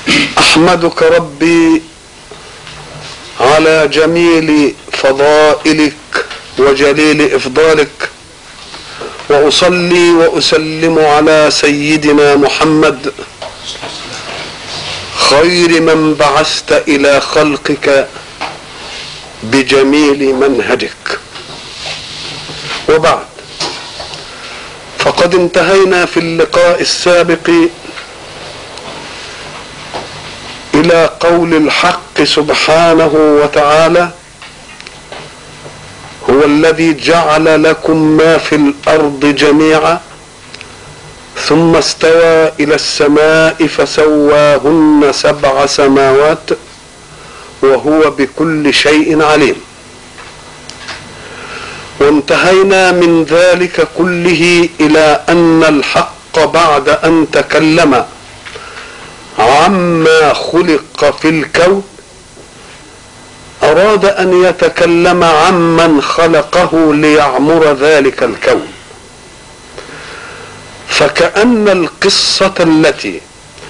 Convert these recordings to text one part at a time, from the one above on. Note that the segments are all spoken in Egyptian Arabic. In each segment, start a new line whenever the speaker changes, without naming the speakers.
احمدك ربي على جميل فضائلك وجليل افضالك واصلي واسلم على سيدنا محمد خير من بعثت الى خلقك بجميل منهجك وبعد فقد انتهينا في اللقاء السابق الى قول الحق سبحانه وتعالى هو الذي جعل لكم ما في الارض جميعا ثم استوى الى السماء فسواهن سبع سماوات وهو بكل شيء عليم وانتهينا من ذلك كله الى ان الحق بعد ان تكلم عما خلق في الكون اراد ان يتكلم عمن خلقه ليعمر ذلك الكون فكأن القصة التي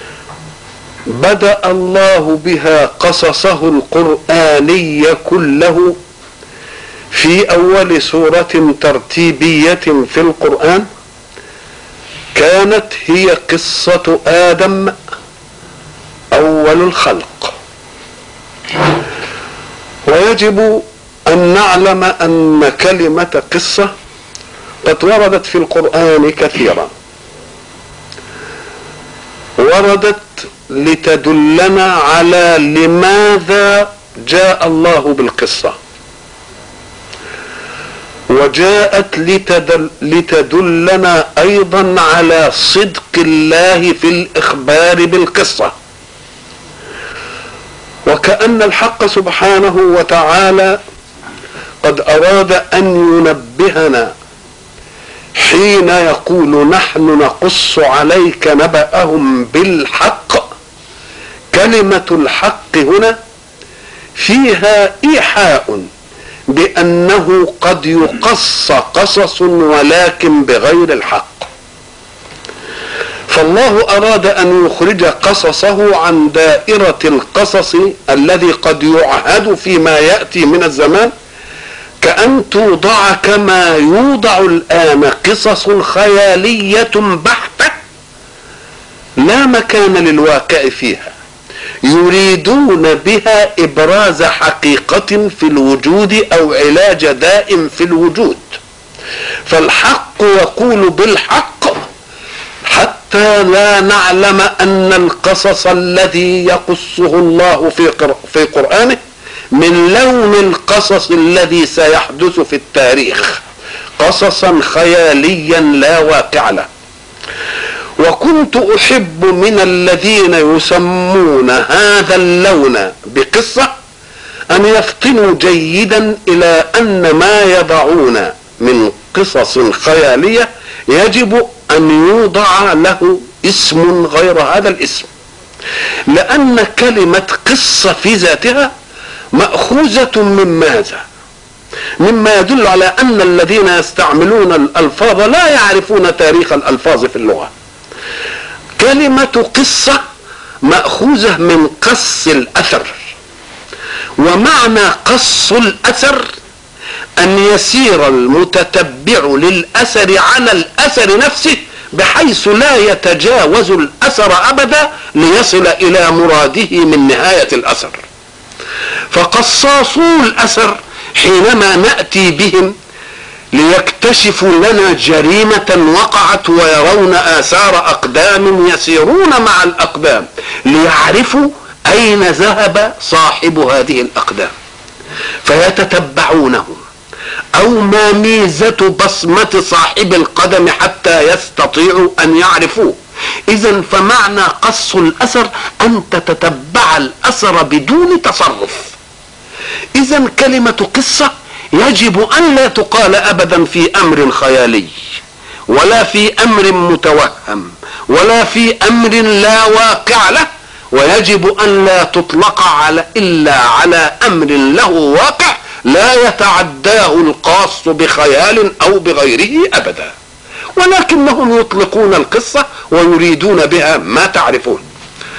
بدأ الله بها قصصه القرآني كله في أول سورة ترتيبية في القرآن كانت هي قصة آدم أول الخلق ويجب أن نعلم أن كلمة قصة قد وردت في القرآن كثيرا وردت لتدلنا على لماذا جاء الله بالقصة وجاءت لتدل لتدلنا أيضا على صدق الله في الإخبار بالقصة وكأن الحق سبحانه وتعالى قد أراد أن ينبهنا حين يقول نحن نقص عليك نبأهم بالحق كلمة الحق هنا فيها إيحاء بأنه قد يقص قصص ولكن بغير الحق فالله أراد أن يخرج قصصه عن دائرة القصص الذي قد يعهد فيما يأتي من الزمان كأن توضع كما يوضع الآن قصص خيالية بحتة لا مكان للواقع فيها يريدون بها إبراز حقيقة في الوجود أو علاج داء في الوجود فالحق يقول بالحق حتى لا نعلم أن القصص الذي يقصه الله في في قرآنه من لون القصص الذي سيحدث في التاريخ قصصا خياليا لا واقع له وكنت احب من الذين يسمون هذا اللون بقصه ان يفطنوا جيدا الى ان ما يضعون من قصص خياليه يجب ان يوضع له اسم غير هذا الاسم لان كلمه قصه في ذاتها ماخوذه من ماذا مما يدل على ان الذين يستعملون الالفاظ لا يعرفون تاريخ الالفاظ في اللغه كلمه قصه ماخوذه من قص الاثر ومعنى قص الاثر ان يسير المتتبع للاثر على الاثر نفسه بحيث لا يتجاوز الاثر ابدا ليصل الى مراده من نهايه الاثر فقصاصو الاثر حينما ناتي بهم ليكتشفوا لنا جريمة وقعت ويرون آثار أقدام يسيرون مع الأقدام ليعرفوا أين ذهب صاحب هذه الأقدام فيتتبعونه أو ما ميزة بصمة صاحب القدم حتى يستطيعوا أن يعرفوه إذا فمعنى قص الأثر أن تتتبع الأثر بدون تصرف إذا كلمة قصة يجب ان لا تقال ابدا في امر خيالي ولا في امر متوهم ولا في امر لا واقع له ويجب ان لا تطلق على الا على امر له واقع لا يتعداه القاص بخيال او بغيره ابدا ولكنهم يطلقون القصه ويريدون بها ما تعرفون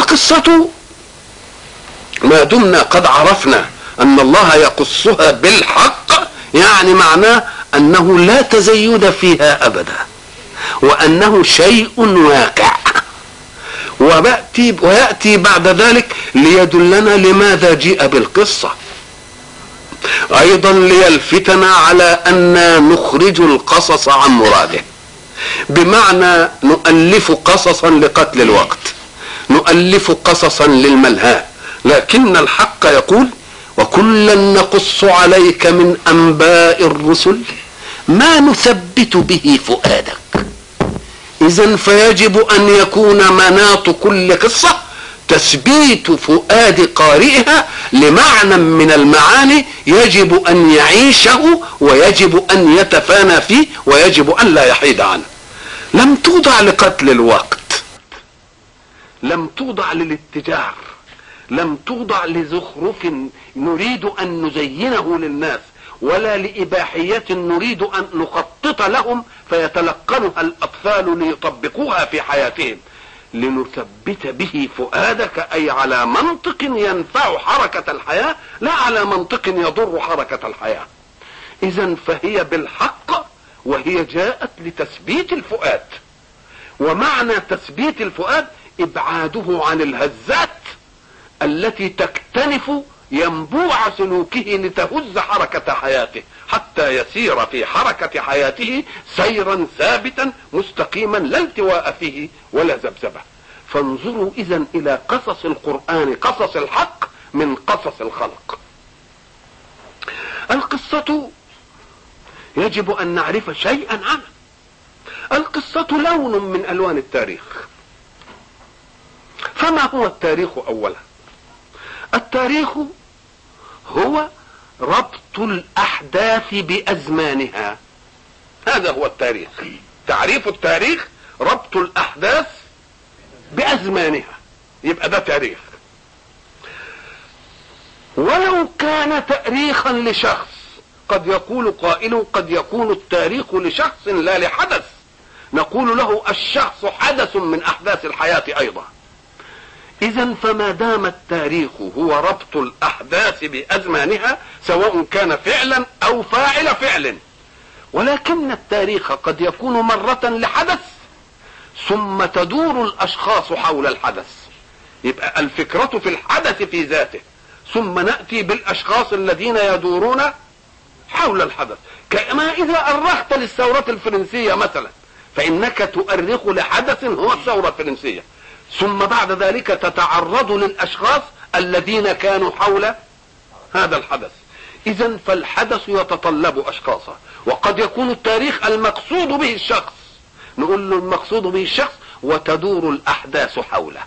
القصة ما دمنا قد عرفنا أن الله يقصها بالحق يعني معناه أنه لا تزيد فيها أبدا وأنه شيء واقع ويأتي, ويأتي بعد ذلك ليدلنا لماذا جيء بالقصة أيضا ليلفتنا على أن نخرج القصص عن مراده بمعنى نؤلف قصصا لقتل الوقت نؤلف قصصا للملهى لكن الحق يقول وكلا نقص عليك من انباء الرسل ما نثبت به فؤادك اذا فيجب ان يكون مناط كل قصه تثبيت فؤاد قارئها لمعنى من المعاني يجب ان يعيشه ويجب ان يتفانى فيه ويجب ان لا يحيد عنه لم توضع لقتل الوقت لم توضع للاتجار لم توضع لزخرف نريد ان نزينه للناس ولا لاباحيه نريد ان نخطط لهم فيتلقنها الاطفال ليطبقوها في حياتهم لنثبت به فؤادك اي على منطق ينفع حركه الحياه لا على منطق يضر حركه الحياه اذا فهي بالحق وهي جاءت لتثبيت الفؤاد ومعنى تثبيت الفؤاد ابعاده عن الهزات التي تكتنف ينبوع سلوكه لتهز حركة حياته حتى يسير في حركة حياته سيرا ثابتا مستقيما لا التواء فيه ولا ذبذبة فانظروا اذا الى قصص القرآن قصص الحق من قصص الخلق القصة يجب ان نعرف شيئا عنها القصة لون من الوان التاريخ فما هو التاريخ اولا التاريخ هو ربط الاحداث بازمانها هذا هو التاريخ تعريف التاريخ ربط الاحداث بازمانها يبقى ده تاريخ ولو كان تاريخا لشخص قد يقول قائل قد يكون التاريخ لشخص لا لحدث نقول له الشخص حدث من احداث الحياه ايضا اذا فما دام التاريخ هو ربط الاحداث بازمانها سواء كان فعلا او فاعل فعل ولكن التاريخ قد يكون مرة لحدث ثم تدور الاشخاص حول الحدث يبقى الفكرة في الحدث في ذاته ثم نأتي بالاشخاص الذين يدورون حول الحدث كما اذا ارخت للثورة الفرنسية مثلا فانك تؤرخ لحدث هو الثورة الفرنسية ثم بعد ذلك تتعرض للاشخاص الذين كانوا حول هذا الحدث اذا فالحدث يتطلب اشخاصا وقد يكون التاريخ المقصود به الشخص نقول له المقصود به الشخص وتدور الاحداث حوله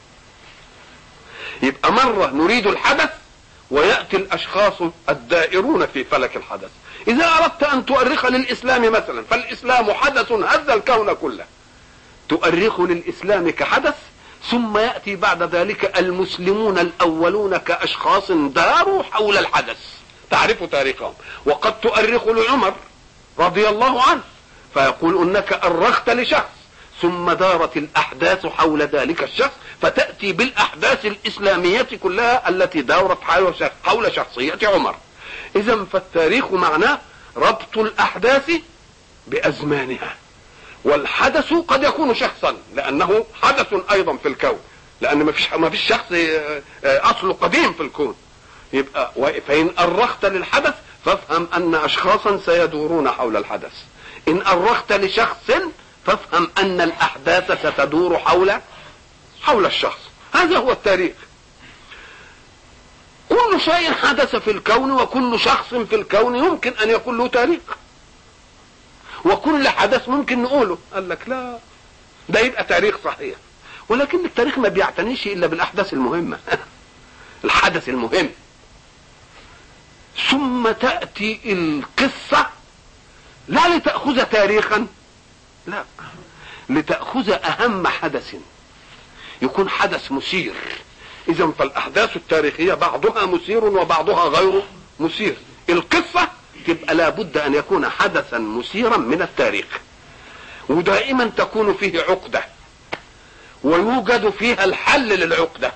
يبقى مرة نريد الحدث ويأتي الأشخاص الدائرون في فلك الحدث إذا أردت أن تؤرخ للإسلام مثلا فالإسلام حدث هز الكون كله تؤرخ للإسلام كحدث ثم يأتي بعد ذلك المسلمون الأولون كأشخاص داروا حول الحدث تعرف تاريخهم وقد تؤرخ لعمر رضي الله عنه فيقول انك ارخت لشخص ثم دارت الاحداث حول ذلك الشخص فتاتي بالاحداث الاسلاميه كلها التي دارت حول شخصيه عمر اذا فالتاريخ معناه ربط الاحداث بازمانها والحدث قد يكون شخصا لانه حدث ايضا في الكون لان ما فيش ما فيش شخص اصله قديم في الكون يبقى فان ارخت للحدث فافهم ان اشخاصا سيدورون حول الحدث ان ارخت لشخص فافهم ان الاحداث ستدور حول حول الشخص هذا هو التاريخ كل شيء حدث في الكون وكل شخص في الكون يمكن ان يكون له تاريخ وكل حدث ممكن نقوله قال لك لا ده يبقى تاريخ صحيح ولكن التاريخ ما بيعتنيش الا بالاحداث المهمه الحدث المهم ثم تاتي القصه لا لتاخذ تاريخا لا لتاخذ اهم حدث يكون حدث مثير اذا فالاحداث التاريخيه بعضها مثير وبعضها غير مثير القصه تبقى لابد ان يكون حدثا مثيرا من التاريخ ودائما تكون فيه عقده ويوجد فيها الحل للعقدة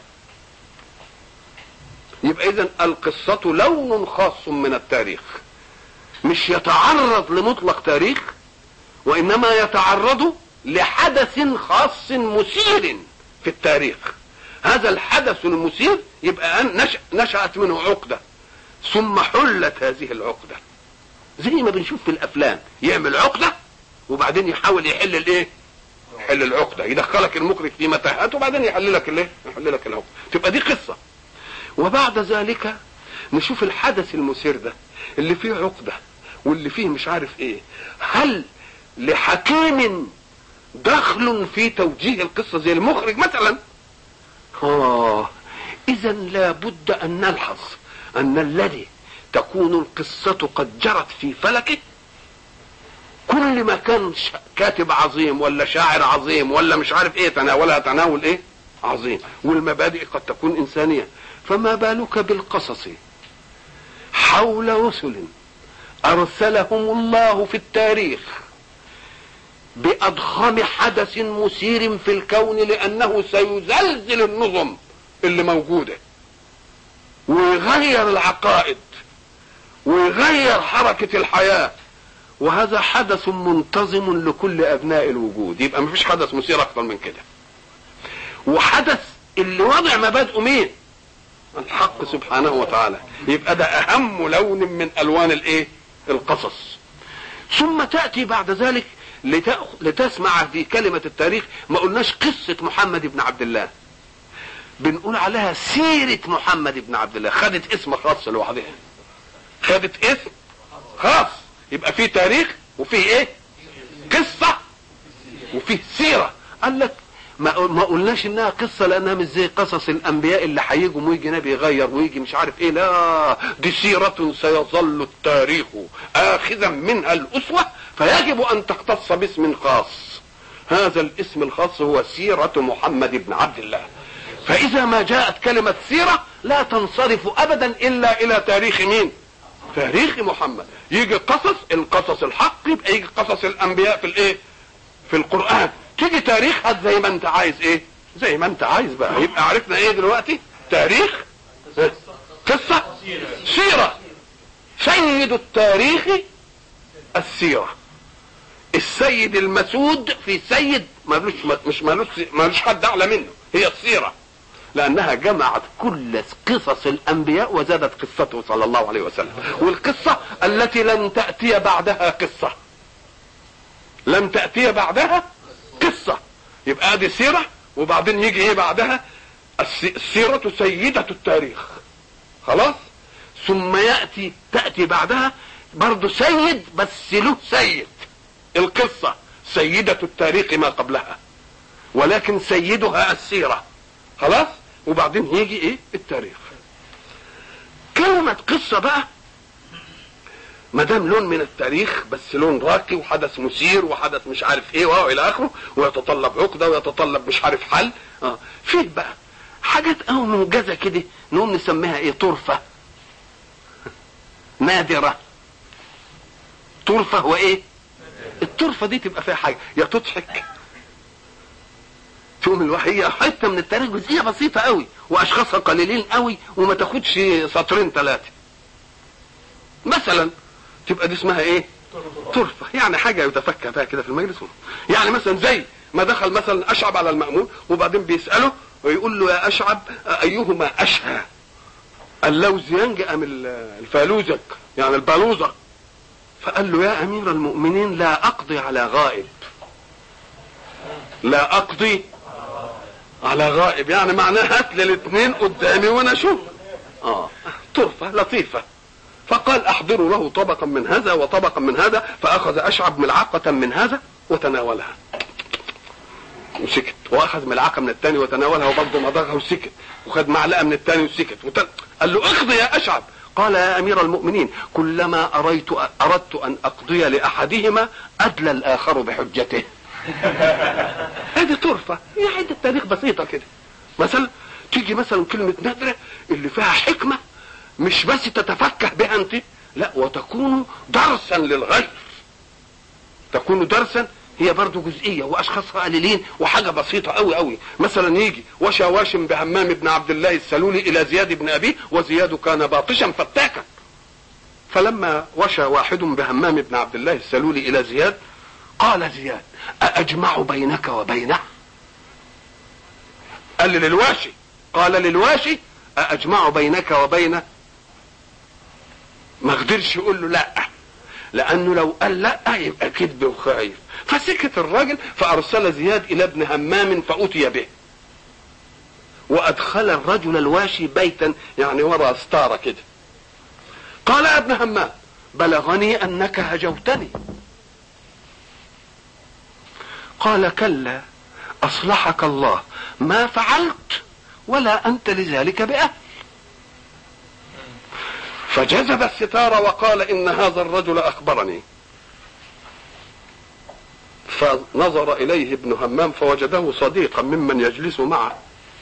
يبقى إذا القصة لون خاص من التاريخ مش يتعرض لمطلق تاريخ وإنما يتعرض لحدث خاص مثير في التاريخ هذا الحدث المثير يبقى نشأ نشأت منه عقدة ثم حلت هذه العقدة زي ما بنشوف في الأفلام يعمل عقدة وبعدين يحاول يحل الايه يحل العقدة يدخلك المخرج في متاهات وبعدين يحل لك الايه يحل لك العقدة تبقى دي قصة وبعد ذلك نشوف الحدث المثير ده اللي فيه عقدة واللي فيه مش عارف ايه هل لحكيم دخل في توجيه القصة زي المخرج مثلا اه اذا لابد ان نلحظ ان الذي تكون القصة قد جرت في فلكه كل ما كان كاتب عظيم ولا شاعر عظيم ولا مش عارف ايه تناولها تناول ايه عظيم والمبادئ قد تكون انسانيه فما بالك بالقصص حول رسل ارسلهم الله في التاريخ باضخم حدث مثير في الكون لانه سيزلزل النظم اللي موجوده ويغير العقائد ويغير حركه الحياه وهذا حدث منتظم لكل ابناء الوجود يبقى مفيش حدث مثير اكثر من كده وحدث اللي وضع مبادئه مين الحق سبحانه وتعالى يبقى ده اهم لون من الوان الايه القصص ثم تاتي بعد ذلك لتسمع في كلمة التاريخ ما قلناش قصة محمد بن عبد الله بنقول عليها سيرة محمد بن عبد الله خدت اسم خاص لوحدها خدت اسم خاص يبقى في تاريخ وفي ايه قصة وفيه سيرة قال لك ما ما قلناش انها قصه لانها مش زي قصص الانبياء اللي هيجوا ويجي نبي يغير ويجي مش عارف ايه لا دي سيره سيظل التاريخ اخذا منها الاسوه فيجب ان تختص باسم خاص هذا الاسم الخاص هو سيره محمد بن عبد الله فاذا ما جاءت كلمه سيره لا تنصرف ابدا الا الى تاريخ مين تاريخ محمد يجي قصص القصص الحق يبقى يجي قصص الانبياء في الايه في القران تيجي تاريخ هات زي ما انت عايز ايه زي ما انت عايز بقى يبقى عرفنا ايه دلوقتي تاريخ قصة سيرة سيد التاريخ السيرة السيد المسود في سيد مالوش مش مالوش مالوش حد اعلى منه هي السيرة لانها جمعت كل قصص الانبياء وزادت قصته صلى الله عليه وسلم والقصة التي لن تأتي بعدها قصة لن تأتي بعدها قصة يبقى ادي سيرة وبعدين يجي ايه بعدها السيرة سيدة التاريخ خلاص ثم يأتي تأتي بعدها برضه سيد بس له سيد القصة سيدة التاريخ ما قبلها ولكن سيدها السيرة خلاص وبعدين يجي ايه التاريخ كلمة قصة بقى ما دام لون من التاريخ بس لون راقي وحدث مثير وحدث مش عارف ايه والى اخره ويتطلب عقده ويتطلب مش عارف حل اه فيه بقى حاجات او موجزه كده نقوم نسميها ايه طرفه نادره طرفه وايه الطرفه دي تبقى فيها حاجه يا تضحك تقوم الواحد هي حته من التاريخ جزئيه بسيطه قوي واشخاصها قليلين قوي وما تاخدش سطرين ثلاثه مثلا تبقى دي اسمها ايه طرفة يعني حاجة يتفكى بها كده في المجلس يعني مثلا زي ما دخل مثلا أشعب على المأمون وبعدين بيسأله ويقول له يا أشعب أيهما أشهى اللوزيانج أم الفالوزك يعني البالوزة فقال له يا أمير المؤمنين لا أقضي على غائب لا أقضي على غائب يعني معناها هات لي الاثنين قدامي وانا اشوف اه طرفه لطيفه فقال احضروا له طبقا من هذا وطبقا من هذا فاخذ اشعب ملعقه من هذا وتناولها وسكت واخذ ملعقه من الثاني وتناولها وبرضه مضغها وسكت وخد معلقه من الثاني وسكت وتل... قال له اقضي يا اشعب قال يا امير المؤمنين كلما اريت اردت ان اقضي لاحدهما ادلى الاخر بحجته هذه طرفه هي عده تاريخ بسيطه كده مثلا تيجي مثلا كلمه نادره اللي فيها حكمه مش بس تتفكه بها انت لا وتكون درسا للغير تكون درسا هي برضه جزئيه واشخاصها قليلين وحاجه بسيطه قوي قوي مثلا يجي وشى واشم بهمام بن عبد الله السلولي الى زياد بن ابيه وزياد كان باطشا فتاكا فلما وشى واحد بهمام بن عبد الله السلولي الى زياد قال زياد أأجمع بينك وبينه قال للواشي قال للواشي أأجمع بينك وبينه ما قدرش يقول له لا لانه لو قال لا يبقى كذب وخايف فسكت الراجل فارسل زياد الى ابن همام فاتي به وادخل الرجل الواشي بيتا يعني ورا ستاره كده قال يا ابن همام بلغني انك هجوتني قال كلا اصلحك الله ما فعلت ولا انت لذلك باهل فجذب الستار وقال ان هذا الرجل اخبرني فنظر اليه ابن همام فوجده صديقا ممن يجلس معه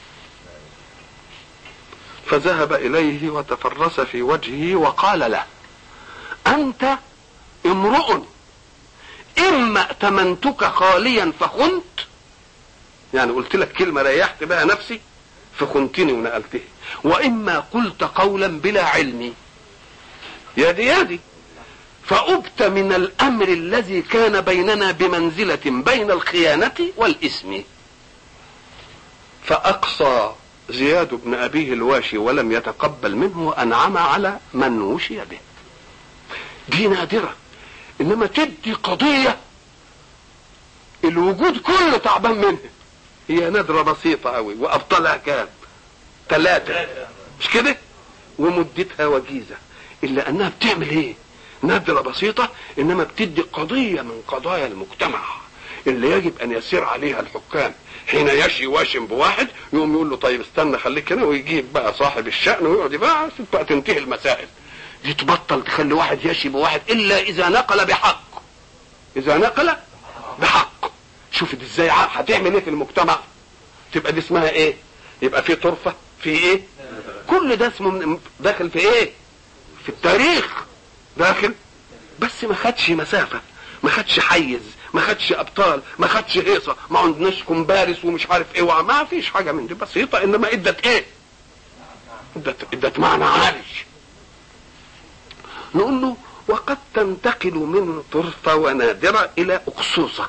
فذهب اليه وتفرس في وجهه وقال له انت امرؤ اما ائتمنتك خاليا فخنت يعني قلت لك كلمه ريحت بها نفسي فخنتني ونقلته واما قلت قولا بلا علم يدي يدي فأبت من الأمر الذي كان بيننا بمنزلة بين الخيانة والإثم فأقصى زياد بن أبيه الواشي ولم يتقبل منه وأنعم على من وشي به دي نادرة إنما تدي قضية الوجود كله تعبان منها هي نادرة بسيطة أوي وأبطالها كام ثلاثة مش كده ومدتها وجيزة إلا أنها بتعمل إيه نادرة بسيطة إنما بتدي قضية من قضايا المجتمع اللي يجب أن يسير عليها الحكام حين يشي واشم بواحد يقوم يقول له طيب استنى خليك هنا ويجيب بقى صاحب الشأن ويقعد بقى بقى تنتهي المسائل دي تبطل تخلي واحد يشي بواحد إلا إذا نقل بحق إذا نقل بحق شوف دي ازاي هتعمل ايه في المجتمع تبقى دي اسمها ايه يبقى في طرفة في ايه كل ده اسمه داخل في ايه في التاريخ داخل بس ما خدش مسافة ما خدش حيز ما خدش ابطال ما خدش هيصة ما عندناش كومبارس ومش عارف ايه ما فيش حاجة من دي بسيطة انما ادت ايه ادت ادت معنى عالي نقول له وقد تنتقل من طرفة ونادرة الى اقصوصة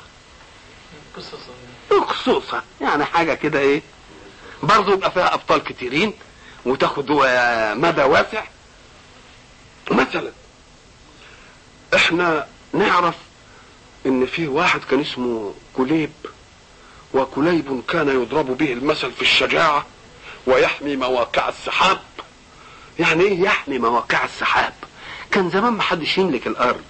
اقصوصة يعني حاجة كده ايه برضه يبقى فيها ابطال كتيرين وتاخد مدى واسع مثلا احنا نعرف ان في واحد كان اسمه كليب وكليب كان يضرب به المثل في الشجاعة ويحمي مواقع السحاب يعني ايه يحمي مواقع السحاب كان زمان ما حدش يملك الارض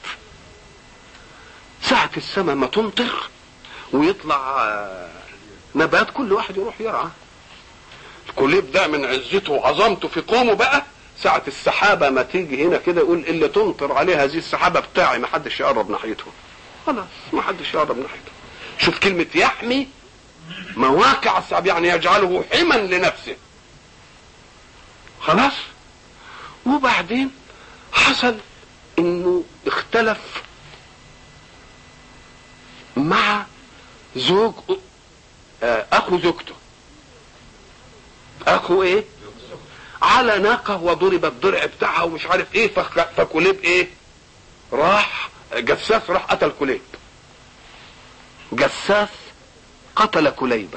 ساعة السماء ما تمطر ويطلع نبات كل واحد يروح يرعى الكليب ده من عزته وعظمته في قومه بقى ساعة السحابة ما تيجي هنا كده يقول اللي تمطر عليه هذه السحابة بتاعي ما حدش يقرب ناحيته خلاص ما حدش يقرب ناحيته شوف كلمة يحمي مواقع السحاب يعني يجعله حما لنفسه خلاص وبعدين حصل انه اختلف مع زوج اخو زوجته اخو ايه على ناقة وضرب الضرع بتاعها ومش عارف ايه فكليب ايه راح جساس راح قتل كليب جساس قتل كليبا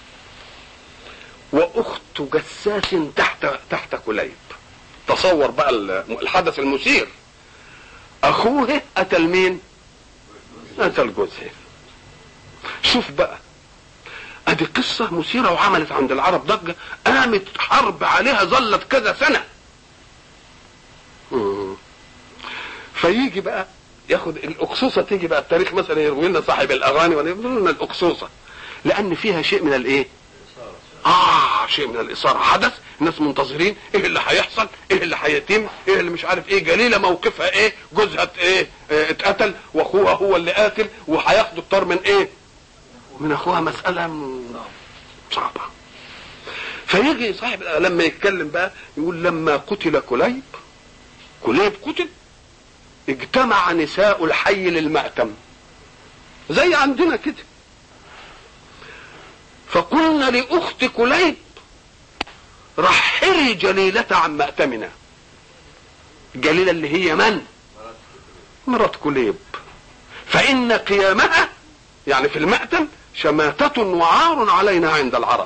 واخت جساس تحت تحت كليب تصور بقى الحدث المثير اخوه قتل مين قتل جوزها شوف بقى ادي قصة مثيرة وعملت عند العرب ضجة قامت حرب عليها ظلت كذا سنة فيجي بقى ياخد الاقصوصة تيجي بقى التاريخ مثلا يروي لنا صاحب الاغاني ولا يقول لنا الاقصوصة لان فيها شيء من الايه اه شيء من الاثارة حدث الناس منتظرين ايه اللي هيحصل ايه اللي هيتم ايه اللي مش عارف ايه جليلة موقفها ايه جوزها ايه اه اتقتل واخوها هو اللي قاتل وهياخدوا الطار من ايه من اخوها مسألة صعبة فيجي صاحب لما يتكلم بقى يقول لما قتل كليب كليب قتل اجتمع نساء الحي للمأتم زي عندنا كده فقلنا لاخت كليب رحلي جليلة عن مأتمنا جليلة اللي هي من مرات كليب فإن قيامها يعني في المأتم شماتة وعار علينا عند العرب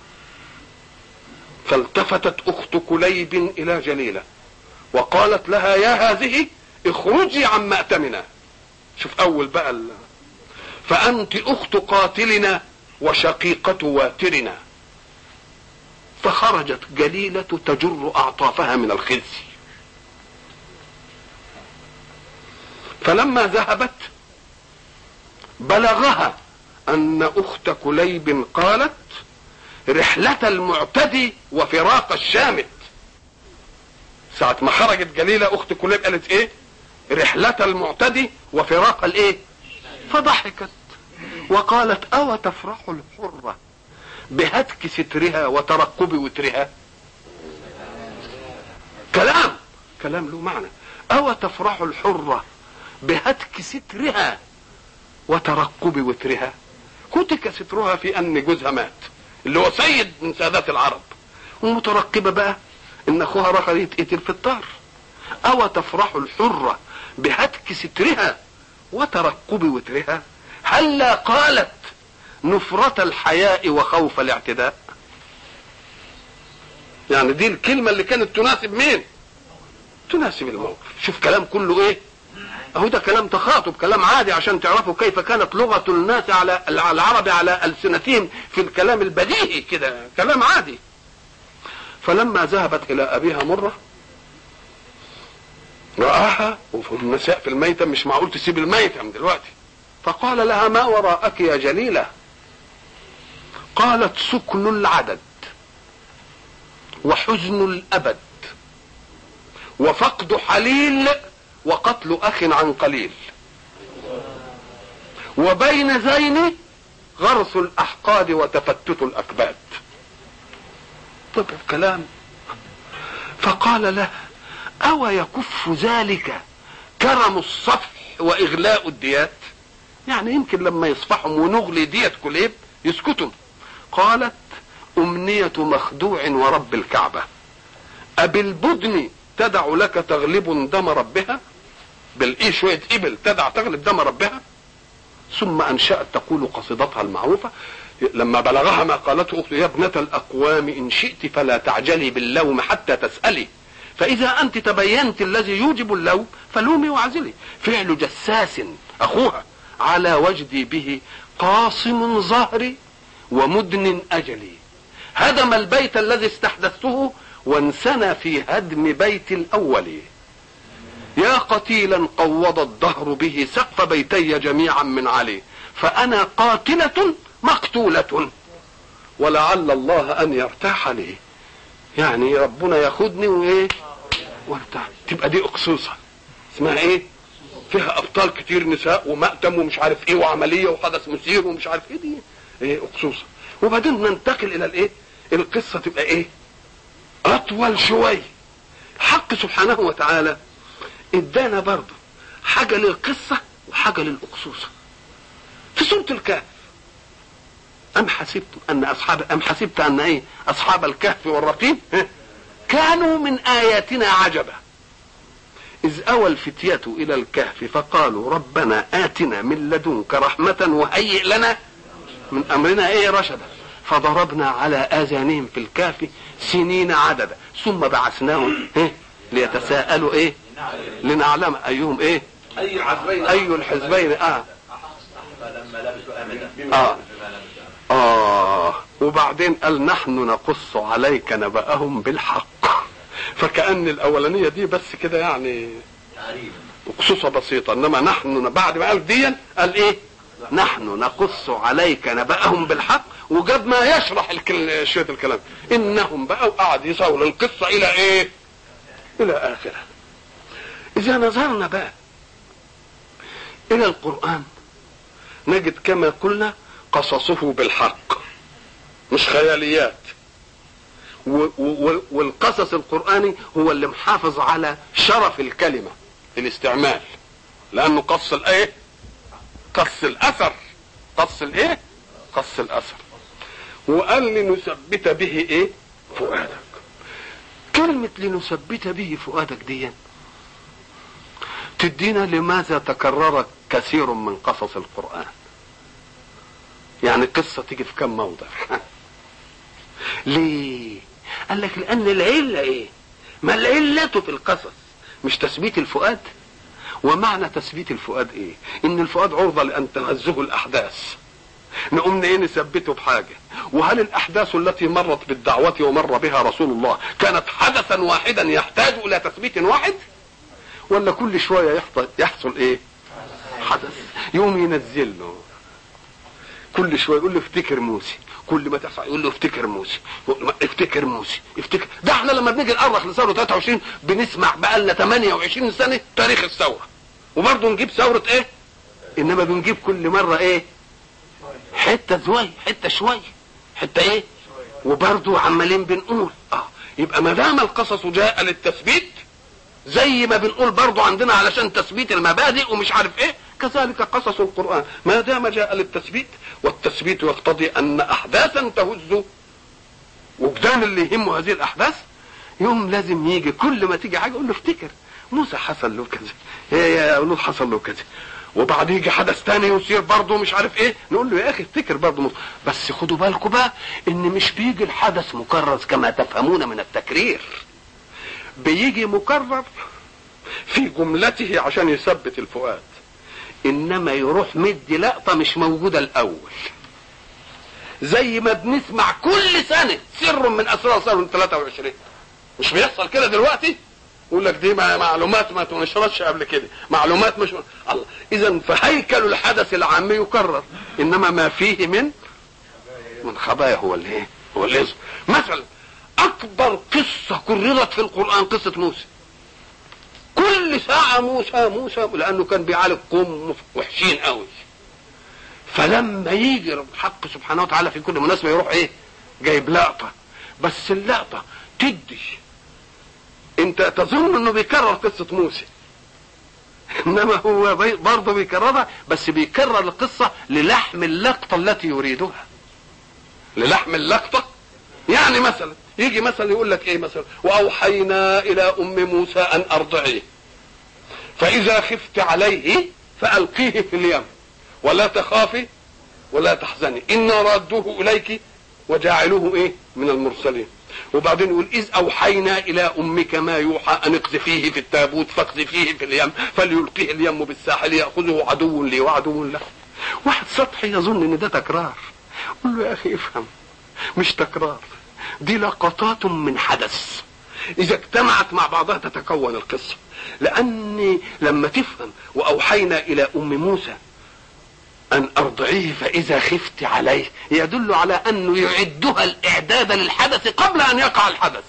فالتفتت أخت كليب إلى جليلة وقالت لها يا هذه اخرجي عن مأتمنا شوف أول بقى ال... فأنت أخت قاتلنا وشقيقة واترنا فخرجت جليلة تجر أعطافها من الخزي فلما ذهبت بلغها أن أخت كليب قالت رحلة المعتدي وفراق الشامت ساعة ما خرجت جليلة أخت كليب قالت إيه رحلة المعتدي وفراق الإيه فضحكت وقالت أو تفرح الحرة بهتك سترها وترقب وترها كلام كلام له معنى أو تفرح الحرة بهتك سترها وترقب وترها كتك سترها في أن جوزها مات اللي هو سيد من سادات العرب ومترقبة بقى إن أخوها رخر يتقتل في الدار أو تفرح الحرة بهتك سترها وترقب وترها هلا قالت نفرة الحياء وخوف الاعتداء يعني دي الكلمة اللي كانت تناسب مين تناسب الموقف شوف كلام كله ايه اهو ده كلام تخاطب كلام عادي عشان تعرفوا كيف كانت لغة الناس على العرب على ألسنتهم في الكلام البديهي كده كلام عادي فلما ذهبت إلى أبيها مرة رآها وفي النساء في الميتم مش معقول تسيب الميتم دلوقتي فقال لها ما وراءك يا جليلة قالت سكن العدد وحزن الأبد وفقد حليل وقتل أخ عن قليل وبين ذين غرس الأحقاد وتفتت الأكباد طب الكلام فقال له أو يكف ذلك كرم الصفح وإغلاء الديات يعني يمكن لما يصفحهم ونغلي ديت كليب يسكتوا قالت أمنية مخدوع ورب الكعبة أبالبدن تدع لك تغلب دم ربها بالإيه شوية إبل تدع تغلب دم ربها ثم أنشأت تقول قصيدتها المعروفة لما بلغها ما قالته أخته يا ابنة الأقوام إن شئت فلا تعجلي باللوم حتى تسألي فإذا أنت تبينت الذي يوجب اللوم فلومي واعزلي فعل جساس أخوها على وجدي به قاصم ظهري ومدن أجلي هدم البيت الذي استحدثته وانسنى في هدم بيت الأول يا قتيلا قوض الدهر به سقف بيتي جميعا من علي فأنا قاتلة مقتولة ولعل الله أن يرتاح لي يعني ربنا ياخدني وايه وارتاح تبقى دي اقصوصة اسمها ايه فيها ابطال كتير نساء ومأتم ومش عارف ايه وعمليه وحدث مثير ومش عارف ايه دي ايه اقصوصة وبعدين ننتقل الى الايه القصة تبقى ايه اطول شوية حق سبحانه وتعالى ادانا برضه حاجة للقصة وحاجة للأقصوصة في سورة الكهف أم حسبت أن أصحاب أم حسبت أن إيه أصحاب الكهف والرقيم كانوا من آياتنا عجبا إذ أوى الفتية إلى الكهف فقالوا ربنا آتنا من لدنك رحمة وهيئ لنا من أمرنا إيه رشدا فضربنا على آذانهم في الكهف سنين عددا ثم بعثناهم إيه ليتساءلوا إيه لنعلم أيهم إيه
أي الحزبين
أي الحزبين آه
لما لبثوا أمدا
آه. آه وبعدين قال نحن نقص عليك نبأهم بالحق فكأن الأولانية دي بس كده يعني
تعريفا
خصوصة بسيطة إنما نحن بعد ما قال ديا قال إيه نحن نقص عليك نبأهم بالحق وجاب ما يشرح الكل- شوية الكلام إنهم بقى وقعد يصول القصة إلى إيه إلى آخره إذا نظرنا بقى إلى القرآن نجد كما قلنا قصصه بالحق مش خياليات و- و- والقصص القرآني هو اللي محافظ على شرف الكلمة الاستعمال لأنه قص الآية قص الاثر قص الايه قص الاثر وقال لنثبت به ايه فؤادك كلمة لنثبت به فؤادك دي تدينا لماذا تكرر كثير من قصص القرآن يعني قصة تيجي في كم موضع ليه قال لك لأن العلة ايه ما العلة في القصص مش تثبيت الفؤاد ومعنى تثبيت الفؤاد ايه ان الفؤاد عرضة لان تهزه الاحداث نقوم ايه نثبته بحاجة وهل الاحداث التي مرت بالدعوة ومر بها رسول الله كانت حدثا واحدا يحتاج الى تثبيت واحد ولا كل شوية يحصل, يحصل ايه حدث يوم ينزل له كل شوية يقول له افتكر موسى كل ما تحصل يقول له افتكر موسى افتكر موسى افتكر ده احنا لما بنيجي نأرخ لثورة 23 بنسمع بقى لنا 28 سنة تاريخ الثورة وبرضه نجيب ثورة ايه انما بنجيب كل مرة ايه حته زوي حته شوي حته ايه وبرضه عمالين بنقول اه يبقى ما دام القصص جاء للتثبيت زي ما بنقول برضه عندنا علشان تثبيت المبادئ ومش عارف ايه كذلك قصص القران ما دام جاء للتثبيت والتثبيت يقتضي ان احداثا تهز وجدان اللي يهمه هذه الاحداث يوم لازم يجي كل ما تيجي حاجه يقول له افتكر موسى حصل له كذا يا لوط حصل له كذا وبعد يجي حدث تاني يصير برضه مش عارف ايه نقول له يا اخي افتكر برضه بس خدوا بالكم بقى ان مش بيجي الحدث مكرر كما تفهمون من التكرير بيجي مكرر في جملته عشان يثبت الفؤاد انما يروح مدي لقطه مش موجوده الاول زي ما بنسمع كل سنه سر من اسرار سنه 23 مش بيحصل كده دلوقتي يقول لك دي معلومات ما تنشرتش قبل كده معلومات مش الله اذا فهيكل الحدث العامي يكرر انما ما فيه من من خبايا هو اللي ايه هو اللي يظهر مثلا اكبر قصه كررت في القران قصه موسى كل ساعه موسى موسى لانه كان بيعالج قوم وحشين قوي فلما يجي الحق سبحانه وتعالى في كل مناسبه يروح ايه جايب لقطه بس اللقطه تدي انت تظن انه بيكرر قصة موسى انما هو برضه بيكررها بس بيكرر القصة للحم اللقطة التي يريدها للحم اللقطة يعني مثلا يجي مثلا يقول لك ايه مثلا واوحينا الى ام موسى ان ارضعيه فاذا خفت عليه فالقيه في اليم ولا تخافي ولا تحزني انا رادوه اليك وجاعلوه ايه من المرسلين وبعدين يقول إذ أوحينا إلى أمك ما يوحى أن اقذفيه في التابوت فاقذفيه في اليم فليلقيه اليم بالساحل يأخذه عدو لي وعدو له واحد سطحي يظن إن ده تكرار قل له يا أخي افهم مش تكرار دي لقطات من حدث إذا اجتمعت مع بعضها تتكون القصة لأن لما تفهم وأوحينا إلى أم موسى أن أرضعيه فإذا خفت عليه يدل على أنه يعدها الإعداد للحدث قبل أن يقع الحدث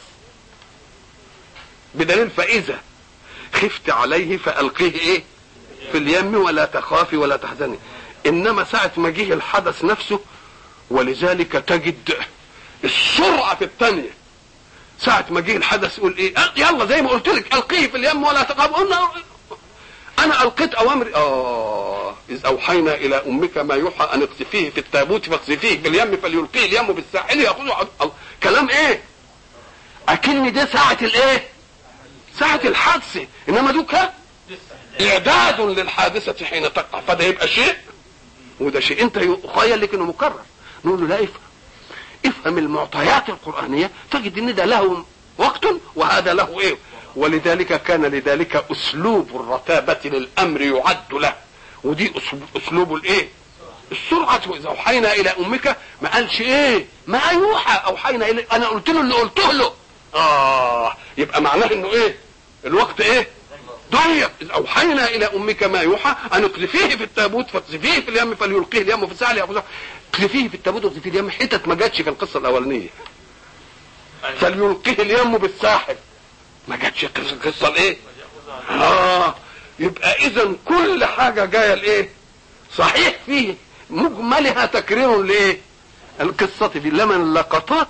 بدليل فإذا خفت عليه فألقيه إيه في اليم ولا تخافي ولا تحزني إنما ساعة ما جه الحدث نفسه ولذلك تجد السرعة في الثانية ساعة ما جه الحدث يقول ايه يلا زي ما قلت لك القيه في اليم ولا تخاف قلنا انا القيت اوامر اه اذ اوحينا الى امك ما يوحى ان اقذفيه في التابوت فاقذفيه باليم فليلقيه اليم بالساحل ياخذه عد... كلام ايه اكن ده ساعة الايه ساعة الحادثة انما دوك اعداد للحادثة حين تقع فده يبقى شيء وده شيء انت يخيل لك انه مكرر نقول له لا افهم افهم المعطيات القرآنية تجد ان ده له وقت وهذا له ايه ولذلك كان لذلك اسلوب الرتابة للامر يعد له ودي اسلوب الايه السرعة اذا اوحينا الى امك ما قالش ايه ما يوحى اوحينا الى انا قلت له اللي قلته له اه يبقى معناه انه ايه الوقت ايه ضيق اذ اوحينا الى امك ما يوحى ان اقذفيه في التابوت فاقذفيه في اليم فليلقيه اليم في الساحل ياخذه اقذفيه في التابوت واقذفيه اليم حتت ما جاتش في القصه الاولانيه فليلقيه اليم بالساحل ما جاتش القصه الايه اه يبقى اذا كل حاجه جايه لايه صحيح فيه مجملها تكرير لايه القصه دي لما اللقطات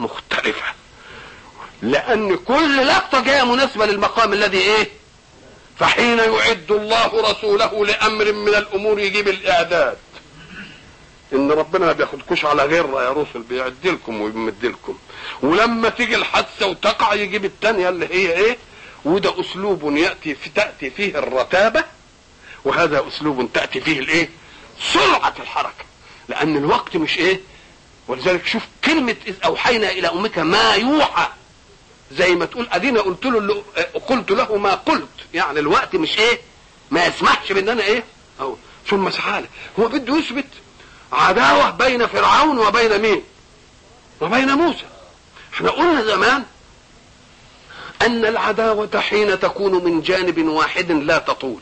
مختلفه لان كل لقطه جايه مناسبه للمقام الذي ايه فحين يعد الله رسوله لامر من الامور يجيب الاعداد ان ربنا ما بياخدكوش على غير يا رسل بيعد لكم ويمد لكم ولما تيجي الحادثه وتقع يجيب الثانيه اللي هي ايه وده اسلوب ياتي في تاتي فيه الرتابه وهذا اسلوب تاتي فيه الايه سرعه الحركه لان الوقت مش ايه ولذلك شوف كلمه اذ اوحينا الى امك ما يوحى زي ما تقول ادينا قلت له اللي قلت له ما قلت يعني الوقت مش ايه ما يسمحش بان انا ايه او ثم سحاله هو بده يثبت عداوه بين فرعون وبين مين وبين موسى احنا قلنا زمان ان العداوه حين تكون من جانب واحد لا تطول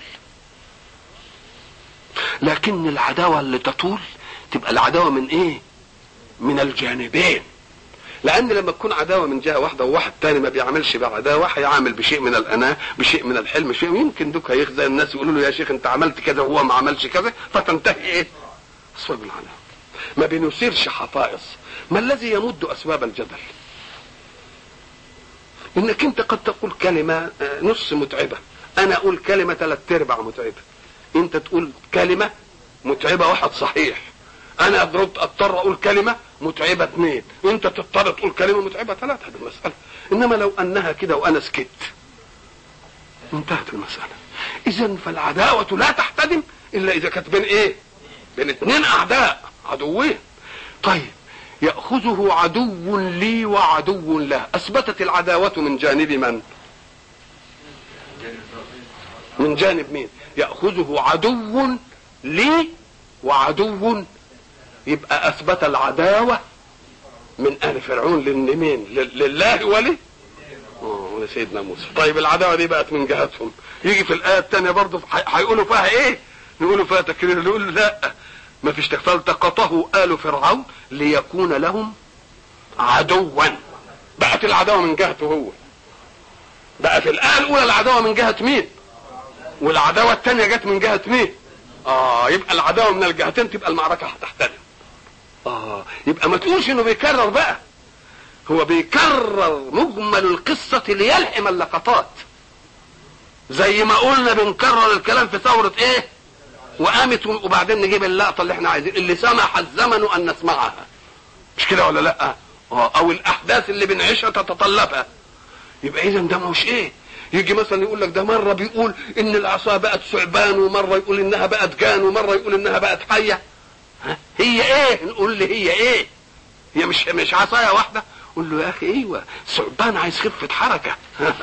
لكن العداوه اللي تطول تبقى العداوه من ايه من الجانبين لان لما تكون عداوه من جهه واحده وواحد تاني ما بيعملش بعداوه هيعامل بشيء من الاناه بشيء من الحلم شيء يمكن دوك هيخزى الناس يقولوا له يا شيخ انت عملت كذا وهو ما عملش كذا فتنتهي ايه اسباب العداوه ما بنثيرش حفائظ ما الذي يمد اسباب الجدل انك انت قد تقول كلمه نص متعبه انا اقول كلمه ثلاث ارباع متعبه انت تقول كلمه متعبه واحد صحيح انا اضربت اضطر اقول كلمه متعبه اثنين انت تضطر تقول كلمه متعبه ثلاثه هذه المساله انما لو انها كده وانا سكت انتهت المساله اذا فالعداوه لا تحتدم الا اذا كانت بين ايه بين اثنين اعداء عدوين طيب ياخذه عدو لي وعدو له اثبتت العداوه من جانب من من جانب مين ياخذه عدو لي وعدو يبقى اثبت العداوه من ال فرعون لمين لله ولي ولسيدنا موسى طيب العداوه دي بقت من جهتهم يجي في الايه الثانيه برضه هيقولوا فيها ايه نقولوا فيها تكرير نقول لا ما فيش فالتقطه ال فرعون ليكون لهم عدوا بقت العداوه من جهته هو بقى في الايه الاولى العداوه من جهه مين والعداوه الثانيه جت من جهه مين اه يبقى العداوه من الجهتين تبقى المعركه هتحتدم اه يبقى ما تقولش انه بيكرر بقى هو بيكرر مجمل القصة ليلحم اللقطات زي ما قلنا بنكرر الكلام في ثورة ايه وقامت وبعدين نجيب اللقطة اللي احنا عايزين اللي سمح الزمن ان نسمعها مش كده ولا لا اه او الاحداث اللي بنعيشها تتطلبها يبقى اذا ده مش ايه يجي مثلا يقول لك ده مره بيقول ان العصا بقت ثعبان ومره يقول انها بقت جان ومره يقول انها بقت حيه ها؟ هي ايه نقول لي هي ايه هي مش مش عصايه واحده قول له يا اخي ايوه ثعبان عايز خفه حركه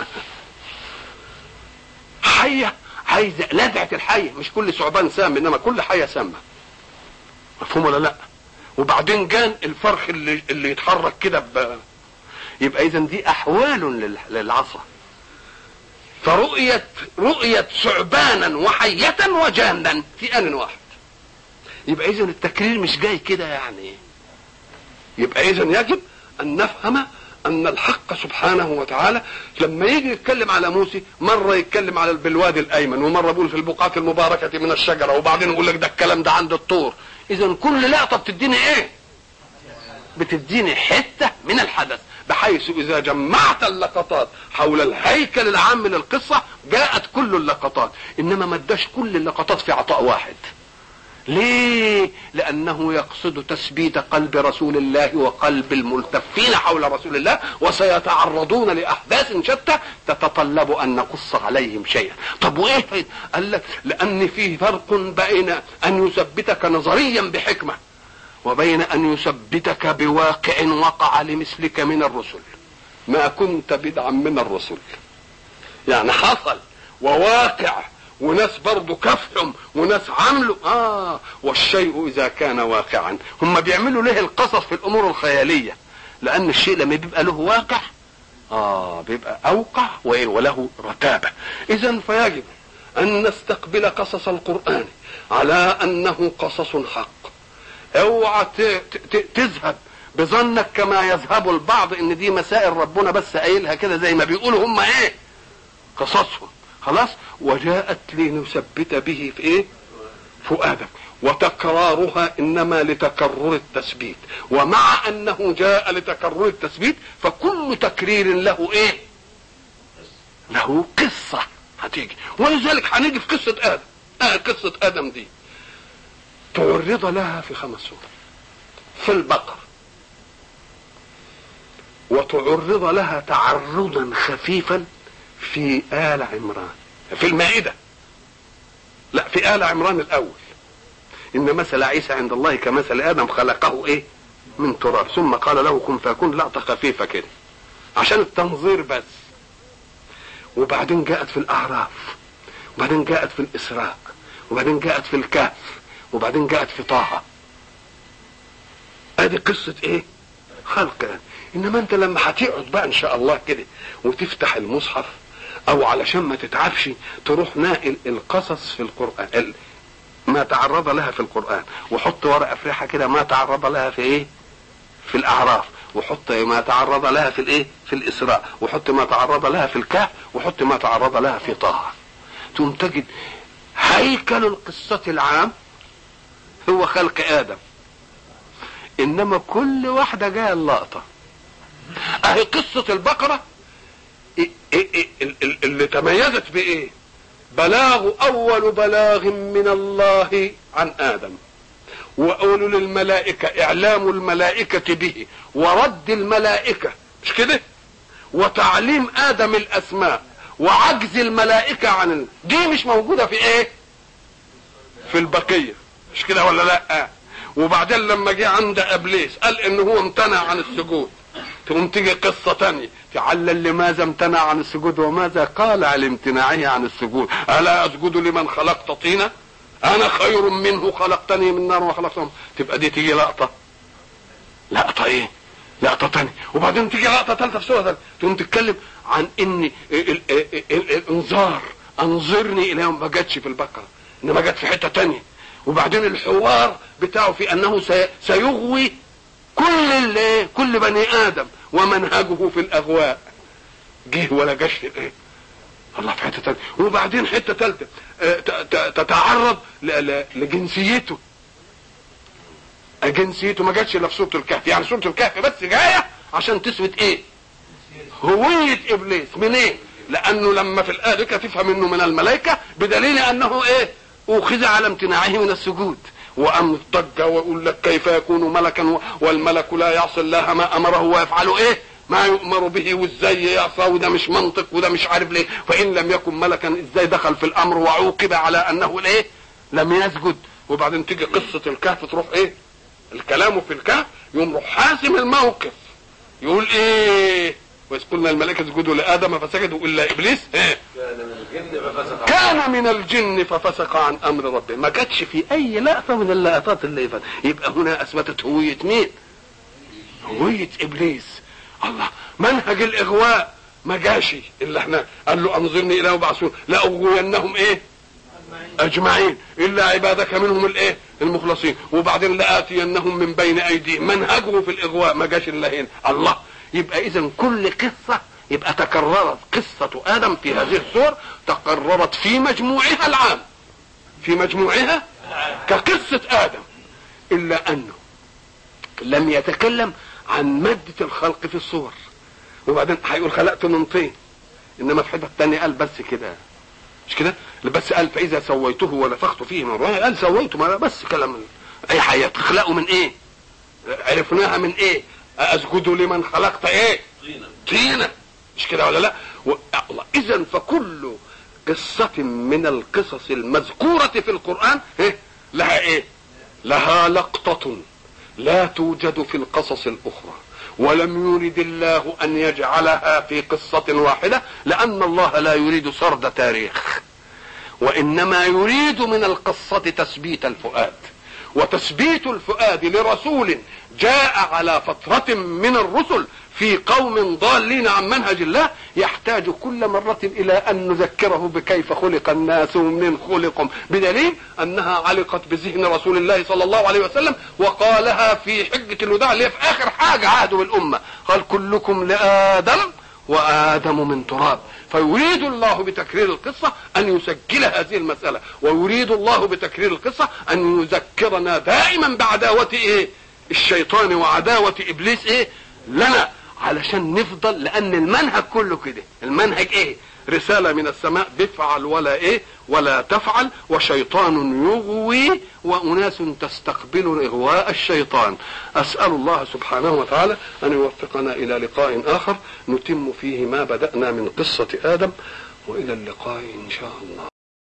حيه عايز لدعه الحيه مش كل ثعبان سام انما كل حيه سامه مفهوم ولا لا وبعدين جان الفرخ اللي اللي يتحرك كده ب... يبقى اذا دي احوال لل- للعصا فرؤية رؤية ثعبانا وحية وجانا في آن واحد يبقى إذا التكرير مش جاي كده يعني يبقى إذا يجب أن نفهم أن الحق سبحانه وتعالى لما يجي يتكلم على موسى مرة يتكلم على بالوادي الأيمن ومرة يقول في البقعة المباركة من الشجرة وبعدين يقول لك ده الكلام ده عند الطور إذا كل لقطة بتديني إيه؟ بتديني حتة من الحدث بحيث إذا جمعت اللقطات حول الهيكل العام للقصة جاءت كل اللقطات إنما ما اداش كل اللقطات في عطاء واحد ليه؟ لأنه يقصد تثبيت قلب رسول الله وقلب الملتفين حول رسول الله وسيتعرضون لأحداث شتى تتطلب أن نقص عليهم شيئا طب وإيه فايدة؟ قال لك لأن في فرق بين أن يثبتك نظريا بحكمة وبين أن يثبتك بواقع وقع لمثلك من الرسل ما كنت بدعا من الرسل يعني حصل وواقع وناس برضه كفهم وناس عملوا اه والشيء اذا كان واقعا هم بيعملوا ليه القصص في الامور الخياليه لان الشيء لما بيبقى له واقع اه بيبقى اوقع وإيه؟ وله رتابه اذا فيجب ان نستقبل قصص القران على انه قصص حق اوعى ت- ت- ت- تذهب بظنك كما يذهب البعض ان دي مسائل ربنا بس قايلها كده زي ما بيقولوا هم ايه قصصهم خلاص وجاءت لنثبت به في ايه فؤادك وتكرارها انما لتكرر التثبيت ومع انه جاء لتكرر التثبيت فكل تكرير له ايه له قصه هتيجي ولذلك هنيجي في قصه ادم آه قصه ادم دي تعرض لها في خمس سور في البقر وتعرض لها تعرضا خفيفا في آل عمران في المائدة لا في آل عمران الأول إن مثل عيسى عند الله كمثل آدم خلقه إيه من تراب ثم قال له كن فيكون لقطة خفيفة كده عشان التنظير بس وبعدين جاءت في الأعراف وبعدين جاءت في الإسراء وبعدين جاءت في الكهف وبعدين جاءت في طه ادي قصة ايه خلق آدم. انما انت لما هتقعد بقى ان شاء الله كده وتفتح المصحف او علشان ما تتعبش تروح ناقل القصص في القرآن ال- ما تعرض لها في القرآن وحط ورقة فرحة كده ما تعرض لها في ايه في الاعراف وحط ما تعرض لها في الايه في الاسراء وحط ما تعرض لها في الكهف وحط ما تعرض لها في طه ثم تجد هيكل القصة العام هو خلق ادم انما كل واحدة جاية اللقطة اهي قصة البقرة إيه إيه إيه ال- ال- اللي تميزت بايه بلاغ اول بلاغ من الله عن ادم واولو للملائكة اعلام الملائكة به ورد الملائكة مش كده وتعليم ادم الاسماء وعجز الملائكة عن ال... دي مش موجودة في ايه في البقية مش كده ولا لا وبعدين لما جه عند ابليس قال ان هو امتنع عن السجود تقوم تيجي قصة تانية تعلل لماذا امتنع عن السجود وماذا قال على امتناعه عن السجود ألا أسجد لمن خلقت طينا أنا خير منه خلقتني من نار وخلقته من- تبقى دي تيجي لقطة لقطة إيه لقطة تانية وبعدين تيجي لقطة ثالثة في سورة ثالثة تقوم تتكلم عن إن ال- ال- ال- ال- الإنذار أنظرني إلى يوم ما جاتش في البقرة إنما جت في حتة تانية وبعدين الحوار بتاعه في أنه سي- سيغوي كل اللي كل بني ادم ومنهجه في الاغواء جه ولا جاش في الايه الله في حته تانية وبعدين حته ثالثه تتعرض ل- ل- لجنسيته جنسيته ما جاتش الا في سوره الكهف يعني سوره الكهف بس جايه عشان تثبت ايه هويه ابليس منين لانه لما في الايه كده تفهم انه من الملائكه بدليل انه ايه اخذ على امتناعه من السجود وام ضج ويقول لك كيف يكون ملكا و- والملك لا يعصي الله ما امره ويفعل ايه ما يؤمر به وازاي يعصى وده مش منطق وده مش عارف ليه فان لم يكن ملكا ازاي دخل في الامر وعوقب على انه الايه لم يسجد وبعدين تيجي قصه الكهف تروح ايه الكلام في الكهف يقوم يروح حاسم الموقف يقول ايه واذ قلنا الملائكه اسجدوا لادم فسجدوا الا ابليس ايه
كان من الجن ففسق
كان من الجن ففسق عن امر ربه ما جاتش في اي لقطه من اللقطات اللي فاتت يبقى هنا اثبتت هويه مين هويه ابليس الله منهج الاغواء ما جاش الا احنا قال له انظرني الى يبعثون لاغوينهم ايه اجمعين الا عبادك منهم الايه المخلصين وبعدين لاتينهم من بين ايديهم منهجه في الاغواء ما جاش الا هنا الله يبقى اذا كل قصه يبقى تكررت قصه ادم في هذه السور تكررت في مجموعها العام في مجموعها كقصه ادم الا انه لم يتكلم عن ماده الخلق في الصور وبعدين هيقول خلقت من طين انما في حته ثانيه قال بس كده مش كده بس قال فاذا سويته ونفخت فيه من روحي قال سويته ما بس كلام اي حياه تخلقه من ايه عرفناها من ايه اسجد لمن خلقت ايه
طينا
طينة مش كده ولا لا و... الله اذا فكل قصة من القصص المذكورة في القرآن إيه؟ لها ايه لها لقطة لا توجد في القصص الاخرى ولم يرد الله ان يجعلها في قصة واحدة لان الله لا يريد سرد تاريخ وانما يريد من القصة تثبيت الفؤاد وتثبيت الفؤاد لرسول جاء على فترة من الرسل في قوم ضالين عن منهج الله يحتاج كل مرة إلى أن نذكره بكيف خلق الناس ومن خلقهم بدليل أنها علقت بذهن رسول الله صلى الله عليه وسلم وقالها في حجة الوداع اللي هي في آخر حاجة عهده بالأمة قال كلكم لآدم وآدم من تراب فيريد الله بتكرير القصة أن يسجل هذه المسألة ويريد الله بتكرير القصة أن يذكرنا دائما بعداوة إيه الشيطان وعداوة إبليس إيه لنا علشان نفضل لأن المنهج كله كده المنهج إيه رساله من السماء بفعل ولا ايه ولا تفعل وشيطان يغوي واناس تستقبل اغواء الشيطان اسال الله سبحانه وتعالى ان يوفقنا الى لقاء اخر نتم فيه ما بدانا من قصه ادم والى اللقاء ان شاء الله